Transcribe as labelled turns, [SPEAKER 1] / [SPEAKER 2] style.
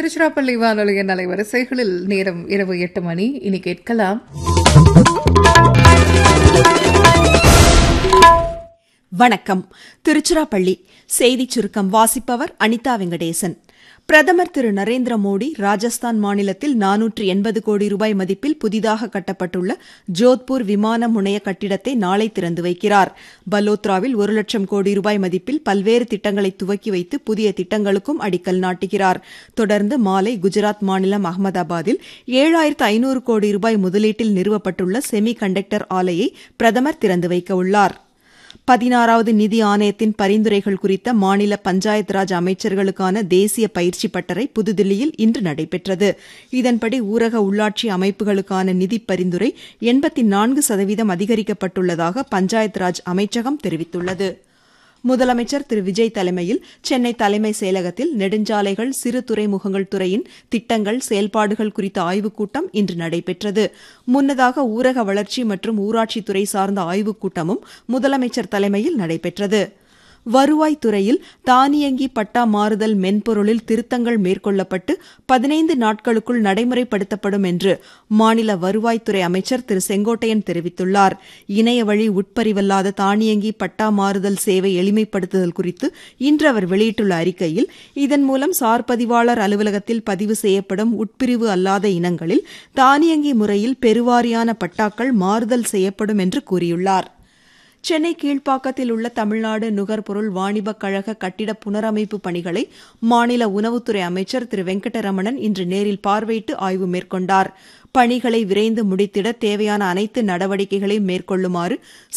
[SPEAKER 1] திருச்சிராப்பள்ளி வானொலியின் அலைவரிசைகளில் நேரம் இரவு எட்டு மணி இனி கேட்கலாம்
[SPEAKER 2] வணக்கம் திருச்சிராப்பள்ளி செய்திச் சுருக்கம் வாசிப்பவர் அனிதா வெங்கடேசன் பிரதமர் திரு நரேந்திர மோடி ராஜஸ்தான் மாநிலத்தில் நானூற்று எண்பது கோடி ரூபாய் மதிப்பில் புதிதாக கட்டப்பட்டுள்ள ஜோத்பூர் விமான முனைய கட்டிடத்தை நாளை திறந்து வைக்கிறார் பலோத்ராவில் ஒரு லட்சம் கோடி ரூபாய் மதிப்பில் பல்வேறு திட்டங்களை துவக்கி வைத்து புதிய திட்டங்களுக்கும் அடிக்கல் நாட்டுகிறார் தொடர்ந்து மாலை குஜராத் மாநிலம் அகமதாபாத்தில் ஏழாயிரத்து ஐநூறு கோடி ரூபாய் முதலீட்டில் நிறுவப்பட்டுள்ள செமி கண்டக்டர் ஆலையை பிரதமர் திறந்து வைக்க உள்ளார் பதினாறாவது நிதி ஆணையத்தின் பரிந்துரைகள் குறித்த மாநில பஞ்சாயத் ராஜ் அமைச்சர்களுக்கான தேசிய பயிற்சி பட்டறை புதுதில்லியில் இன்று நடைபெற்றது இதன்படி ஊரக உள்ளாட்சி அமைப்புகளுக்கான நிதி பரிந்துரை எண்பத்தி நான்கு சதவீதம் அதிகரிக்கப்பட்டுள்ளதாக பஞ்சாயத் ராஜ் அமைச்சகம் தெரிவித்துள்ளது முதலமைச்சர் திரு விஜய் தலைமையில் சென்னை தலைமை செயலகத்தில் நெடுஞ்சாலைகள் சிறு துறைமுகங்கள் துறையின் திட்டங்கள் செயல்பாடுகள் குறித்த ஆய்வுக் கூட்டம் இன்று நடைபெற்றது முன்னதாக ஊரக வளர்ச்சி மற்றும் ஊராட்சித்துறை சார்ந்த ஆய்வுக் கூட்டமும் முதலமைச்சர் தலைமையில் நடைபெற்றது வருவாய் துறையில் தானியங்கி பட்டா மாறுதல் மென்பொருளில் திருத்தங்கள் மேற்கொள்ளப்பட்டு பதினைந்து நாட்களுக்குள் நடைமுறைப்படுத்தப்படும் என்று மாநில வருவாய்த்துறை அமைச்சர் திரு செங்கோட்டையன் தெரிவித்துள்ளார் இணைய வழி உட்பரிவல்லாத தானியங்கி பட்டா மாறுதல் சேவை எளிமைப்படுத்துதல் குறித்து இன்று அவர் வெளியிட்டுள்ள அறிக்கையில் இதன் மூலம் சார் பதிவாளர் அலுவலகத்தில் பதிவு செய்யப்படும் உட்பிரிவு அல்லாத இனங்களில் தானியங்கி முறையில் பெருவாரியான பட்டாக்கள் மாறுதல் செய்யப்படும் என்று கூறியுள்ளார் சென்னை கீழ்ப்பாக்கத்தில் உள்ள தமிழ்நாடு நுகர்பொருள் வாணிபக் கழக கட்டிட புனரமைப்பு பணிகளை மாநில உணவுத்துறை அமைச்சர் திரு வெங்கடரமணன் இன்று நேரில் பார்வையிட்டு ஆய்வு மேற்கொண்டார் பணிகளை விரைந்து முடித்திட தேவையான அனைத்து நடவடிக்கைகளையும் மேற்கொள்ளுமாறு